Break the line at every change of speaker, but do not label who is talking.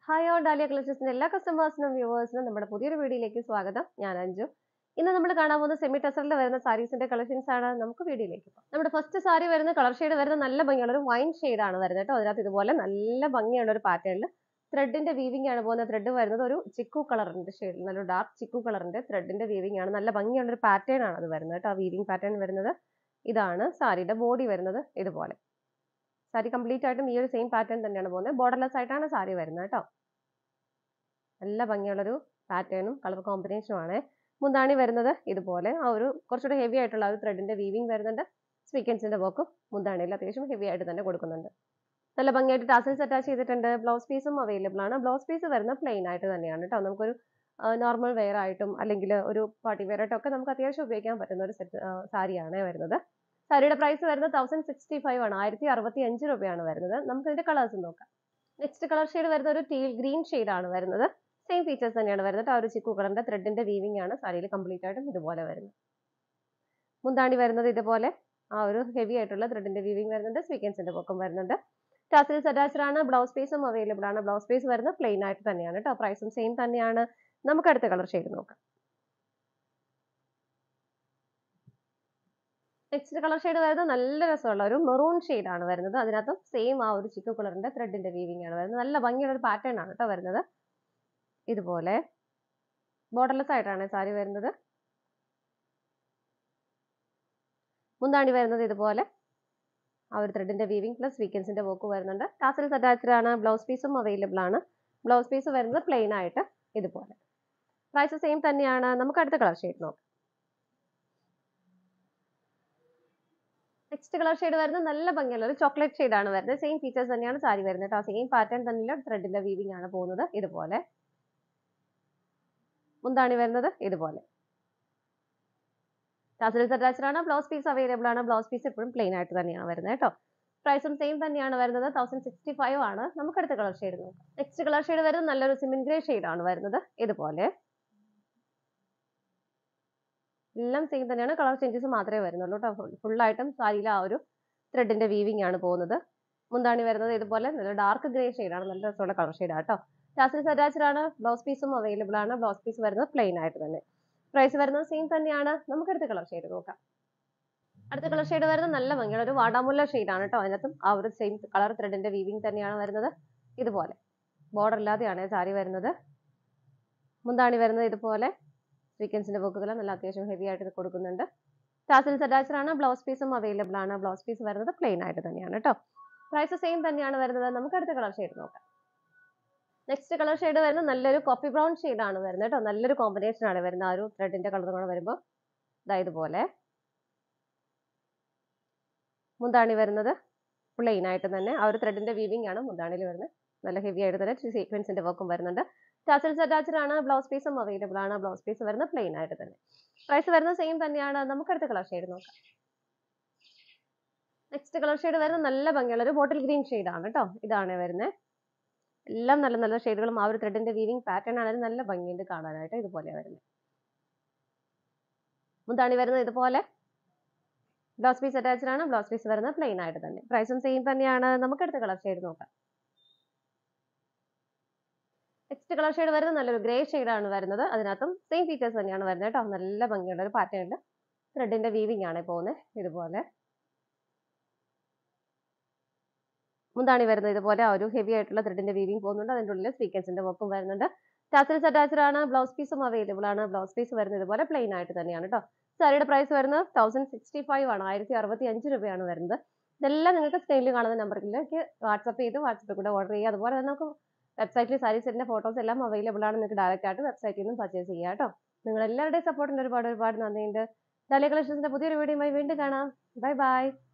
hi all dahlia കളക്ഷൻസിന്റെ എല്ലാ കസ്റ്റമേഴ്സിനും വ്യൂവേഴ്സിനും നമ്മുടെ പുതിയൊരു വീഡിയോയിലേക്ക് സ്വാഗതം ഞാൻ അഞ്ജു ഇന്ന് നമ്മൾ കാണാൻ പോകുന്ന സെമി ടെസറിൽ വരുന്ന സാരീസിന്റെ കളക്ഷൻസ് ആണ് നമുക്ക് വീഡിയോയിലേക്ക് പോകാം നമ്മുടെ ഫസ്റ്റ് സാരി വരുന്ന കളർ ഷെയ്ഡ് വരുന്ന നല്ല ഭംഗിയുള്ള ഒരു വൈൻ ഷെയ്ഡ് ആണ് വരുന്നത് കേട്ടോ അതിനകത്ത് ഇതുപോലെ നല്ല ഭംഗിയുള്ള ഒരു പാറ്റേണിൽ ത്രെഡിന്റെ വീവിംഗ് ആണ് പോകുന്ന ത്രെഡ് വരുന്നത് ഒരു ചിക്കു കളറിന്റെ ഷെയ്ഡ് നല്ലൊരു ഡാർക്ക് ചിക്കു കളറിന്റെ ത്രെഡിന്റെ വീവിംഗ് ആണ് നല്ല ഭംഗിയുള്ള ഒരു പാറ്റേൺ ആണ് അത് വരുന്നത് കേട്ടോ ആ വീവിംഗ് പാറ്റേൺ വരുന്നത് ഇതാണ് സാരിയുടെ ബോഡി വരുന്നത് ഇതുപോലെ സാരി കംപ്ലീറ്റ് ആയിട്ടും ഈ ഒരു സെയിം പാറ്റേൺ തന്നെയാണ് പോകുന്നത് ബോർഡർലെസ് ആയിട്ടാണ് സാരി വരുന്നത് കേട്ടോ നല്ല ഭംഗിയുള്ളൊരു പാറ്റേണും കളർ കോമ്പിനേഷനും ആണ് മുന്താണി വരുന്നത് ഇതുപോലെ ആ ഒരു കുറച്ചുകൂടെ ഹെവി ആയിട്ടുള്ള ആ ഒരു ത്രെഡിന്റെ വീവിംഗ് വരുന്നുണ്ട് സ്വീക്കൻസിന്റെ വർക്കും മുന്താണിയിൽ അത്യാവശ്യം ഹെവി ആയിട്ട് തന്നെ കൊടുക്കുന്നുണ്ട് നല്ല ഭംഗിയായിട്ട് ടാസൽസ് അറ്റാച്ച് ചെയ്തിട്ടുണ്ട് ബ്ലൗസ് പീസും അവൈലബിൾ ആണ് ബ്ലൗസ് പീസ് വരുന്നത് പ്ലെയിൻ ആയിട്ട് തന്നെയാണ് കേട്ടോ നമുക്കൊരു നോർമൽ വെയർ ആയിട്ടും അല്ലെങ്കിൽ ഒരു പാർട്ടി വെയർ ആയിട്ടും ഒക്കെ നമുക്ക് അത്യാവശ്യം ഉപയോഗിക്കാൻ പറ്റുന്ന ഒരു സെറ്റ് സാരിയാണ് വരുന്നത് സാരിയുടെ പ്രൈസ് വരുന്നത് തൗസൻഡ് സിക്സ്റ്റി ഫൈവ് ആണ് ആയിരത്തി അറുപത്തി അഞ്ച് രൂപയാണ് വരുന്നത് നമുക്ക് ഇതിന്റെ കളേഴ്സ് നോക്കാം നെക്സ്റ്റ് കളർ ഷെയ്ഡ് വരുന്നത് ഒരു ടീൽ ഗ്രീൻ ആണ് വരുന്നത് സെയിം ഫീച്ചേഴ്സ് തന്നെയാണ് വരുന്നത് ആ ഒരു ചിക്കു കളറിന്റെ ത്രെഡിന്റെ വീവിംഗ് ആണ് സാരിയിൽ കംപ്ലീറ്റ് ആയിട്ടും ഇതുപോലെ വരുന്നത് മുന്താണി വരുന്നത് ഇതുപോലെ ആ ഒരു ഹെവി ആയിട്ടുള്ള ത്രെഡിന്റെ വീവിംഗ് വരുന്നുണ്ട് സ്വീക്കൻസിന്റെ പൊക്കം വരുന്നുണ്ട് ടാസിൽസ് അറ്റാച്ച്ഡ് ആണ് ബ്ലൗസ് പീസും അവൈലബിൾ ആണ് ബ്ലൗസ് പീസ് വരുന്നത് പ്ലെയിൻ ആയിട്ട് തന്നെയാണ് കേട്ടോ പ്രൈസും സെയിം തന്നെയാണ് നമുക്ക് അടുത്ത കളർ ഷെയ്ഡ് നോക്കാം നെക്സ്റ്റ് കളർ ഷെയ്ഡ് വരുന്നത് നല്ല രസമുള്ള ഒരു മെറൂൺ ആണ് വരുന്നത് അതിനകത്തും സെയിം ആ ഒരു ചിക്കു കളറിന്റെ ത്രെഡിന്റെ വീവിംഗ് ആണ് വരുന്നത് നല്ല ഭംഗിയുള്ള ഒരു പാറ്റേൺ ആണ് കേട്ടോ വരുന്നത് ഇതുപോലെ ബോർഡർലെസ് ആയിട്ടാണ് സാരി വരുന്നത് മുന്താണി വരുന്നത് ഇതുപോലെ ആ ഒരു ത്രെഡിന്റെ വീവിംഗ് പ്ലസ് വീക്കൻസിന്റെ വർക്ക് വരുന്നുണ്ട് ടാസൽസ് അറ്റാച്ച്ഡ് ആണ് ബ്ലൗസ് പീസും അവൈലബിൾ ആണ് ബ്ലൗസ് പീസ് വരുന്നത് പ്ലെയിൻ ആയിട്ട് ഇതുപോലെ പ്രൈസ് സെയിം തന്നെയാണ് നമുക്ക് അടുത്ത കളർ ഷെയ്ഡ് നോക്കാം നെക്സ്റ്റ് കളർ ഷെയ്ഡ് വരുന്നത് നല്ല ഭംഗിയുള്ള ഒരു ചോക്ലേറ്റ് ഷെയ്ഡ് ആണ് വരുന്നത് സെയിം ഫീച്ചേഴ്സ് തന്നെയാണ് സാരി വരുന്നത് ആ സെയിം പാറ്റേൺ തന്നെയുള്ള ത്രെഡിന്റെ വീവിംഗ് ആണ് പോകുന്നത് ഇതുപോലെ മുന്താണി വരുന്നത് ഇതുപോലെ ടാസൽസ് അറ്റാച്ച്ഡ് ആണ് ബ്ലൗസ് പീസ് അവൈലബിൾ ആണ് ബ്ലൗസ് പീസ് എപ്പോഴും പ്ലെയിൻ ആയിട്ട് തന്നെയാണ് വരുന്നത് കേട്ടോ പ്രൈസും സെയിം തന്നെയാണ് വരുന്നത് തൗസൻഡ് സിക്സ്റ്റി ഫൈവ് ആണ് നമുക്ക് അടുത്ത കളർ ഷെയ്ഡ് നോക്കാം നെക്സ്റ്റ് കളർ ഷെയ്ഡ് വരുന്നത് നല്ലൊരു സിമിൻ ഗ്രേ ആണ് വരുന്നത് ഇതുപോലെ എല്ലാം സെയിം തന്നെയാണ് കളർ ചേഞ്ചസ് മാത്രമേ വരുന്നുള്ളൂ കേട്ടോ ഫുള്ളായിട്ടും സാരിയിൽ ആ ഒരു ത്രെഡിന്റെ വീവിംഗ് ആണ് പോകുന്നത് മുന്താണി വരുന്നത് ഇതുപോലെ നല്ല ഡാർക്ക് ഗ്രേ ആണ് നല്ല രസമുള്ള കളർ ഷെയ്ഡ് ആട്ടോ ടാസിൽസ് അറ്റാച്ച്ഡ് ആണ് ബ്ലൗസ് പീസും അവൈലബിൾ ആണ് ബ്ലൗസ് പീസ് വരുന്നത് പ്ലെയിൻ ആയിട്ട് തന്നെ പ്രൈസ് വരുന്നത് സെയിം തന്നെയാണ് നമുക്ക് അടുത്ത കളർ ഷെയ്ഡ് നോക്കാം അടുത്ത കളർ ഷെയ്ഡ് വരുന്നത് നല്ല ഭംഗിയുള്ള ഒരു വാടാമുല്ല ആണ് കേട്ടോ അതിനകത്തും ആ ഒരു സെയിം കളർ ത്രെഡിന്റെ വീവിംഗ് തന്നെയാണ് വരുന്നത് ഇതുപോലെ ബോർഡർ ഇല്ലാതെയാണ് സാരി വരുന്നത് മുന്താണി വരുന്നത് ഇതുപോലെ സ്വീക്കൻസിന്റെ വർക്കുകൾ നല്ല അത്യാവശ്യം ഹെവി ആയിട്ട് ഇത് കൊടുക്കുന്നുണ്ട് ടാസിൽസ് അറ്റാച്ച്ഡ് ആണ് ബ്ലൗസ് പീസും അവൈലബിൾ ആണ് ബ്ലൗസ് പീസ് വരുന്നത് പ്ലെയിൻ ആയിട്ട് തന്നെയാണ് കേട്ടോ പ്രൈസ് സെയിം തന്നെയാണ് വരുന്നത് നമുക്ക് അടുത്ത കളർ ഷെയ്ഡ് നോക്കാം നെക്സ്റ്റ് കളർ ഷെയ്ഡ് വരുന്നത് നല്ലൊരു കോഫി ബ്രൗൺ ആണ് വരുന്നത് കേട്ടോ നല്ലൊരു കോമ്പിനേഷൻ ആണ് വരുന്നത് ആ ഒരു ത്രെഡിന്റെ കളർ കൂടെ വരുമ്പോൾ ഇതാ ഇതുപോലെ മുന്താണി വരുന്നത് പ്ലെയിൻ ആയിട്ട് തന്നെ ആ ഒരു ത്രെഡിന്റെ വീവിംഗ് ആണ് മുന്താണിയിൽ വരുന്നത് നല്ല ഹെവി ആയിട്ട് തന്നെ സീക്വൻസിന്റെ വർക്കും വരുന്നുണ്ട് ടാസൽസ് അറ്റാച്ച്ഡ് ആണ് ബ്ലൗസ് പീസും അവൈലബിൾ ആണ് ബ്ലൗസ് പീസ് വരുന്നത് പ്ലെയിൻ ആയിട്ട് തന്നെ പ്രൈസ് വരുന്നത് സെയിം തന്നെയാണ് നമുക്ക് അടുത്ത കളർ ഷെയ്ഡ് നോക്കാം നെക്സ്റ്റ് കളർ ഷെയ്ഡ് വരുന്നത് നല്ല ഭംഗിയുള്ള ഒരു ബോട്ടിൽ ഗ്രീൻ ആണ് കേട്ടോ ഇതാണ് വരുന്നത് എല്ലാം നല്ല നല്ല ഷെയ്ഡുകളും ആ ഒരു ത്രെഡിന്റെ വീവിംഗ് പാറ്റേൺ ആണെങ്കിലും നല്ല ഭംഗിയുണ്ട് കാണാനായിട്ട് ഇതുപോലെ വരുന്നത് മുന്താണി വരുന്നത് ഇതുപോലെ ബ്ലൗസ് പീസ് അറ്റാച്ച്ഡ് ആണ് ബ്ലൗസ് പീസ് വരുന്നത് പ്ലെയിൻ ആയിട്ട് തന്നെ പ്രൈസും സെയിം തന്നെയാണ് നമുക്ക് അടുത്ത കളർ ഷെയ്ഡ് നോക്കാം നെക്സ്റ്റ് കളർ ഷെയ്ഡ് വരുന്നത് നല്ലൊരു ഗ്രേ ആണ് വരുന്നത് അതിനകത്തും സെയിം ഫീച്ചേഴ്സ് തന്നെയാണ് വരുന്നത് കേട്ടോ നല്ല ഭംഗിയുള്ള ഒരു പാറ്റേണിൽ ത്രെഡിന്റെ വീവിംഗ് ആണ് പോകുന്നത് ഇതുപോലെ മുന്താണി വരുന്നത് ഇതുപോലെ ആ ഒരു ഹെവി ആയിട്ടുള്ള ത്രെഡിന്റെ വീവിംഗ് പോകുന്നുണ്ട് അതിൻ്റെ ഉള്ളിൽ സ്വീക്കൻസിന്റെ വർക്കും വരുന്നുണ്ട് ടാസൽസ് അറ്റാച്ച്ഡ് ആണ് ബ്ലൗസ് പീസും അവൈലബിൾ ആണ് ബ്ലൗസ് പീസ് വരുന്നത് ഇതുപോലെ പ്ലെയിൻ ആയിട്ട് തന്നെയാണ് കേട്ടോ സാരിയുടെ പ്രൈസ് വരുന്നത് തൗസൻഡ് സിക്സ്റ്റി ഫൈവ് ആണ് ആയിരത്തി അറുപത്തി അഞ്ച് രൂപയാണ് വരുന്നത് ഇതെല്ലാം നിങ്ങൾക്ക് സ്ക്രീനിൽ കാണുന്ന നമ്പറിലേക്ക് വാട്സപ്പ് ചെയ്ത് വാട്സപ്പിൽ കൂടെ ഓർഡർ ചെയ്യുക അതുപോലെ തന്നെ നമുക്ക് വെബ്സൈറ്റിൽ സാരി സെറ്റിന്റെ ഫോട്ടോസ് എല്ലാം അവൈലബിൾ ആണ് നിങ്ങൾക്ക് ഡയറക്റ്റ് ആയിട്ട് വെബ്സൈറ്റിൽ നിന്നും പർച്ചേസ് ചെയ്യാം കേട്ടോ നിങ്ങൾ എല്ലാവരുടെയും സപ്പോർട്ടിന് ഒരുപാട് ഒരുപാട് നന്ദിയുണ്ട് ഡാലിയ കളക്ഷൻസിന്റെ പുതിയൊരു വീഡിയോയുമായി വീണ്ടും കാണാം ബൈ ബൈ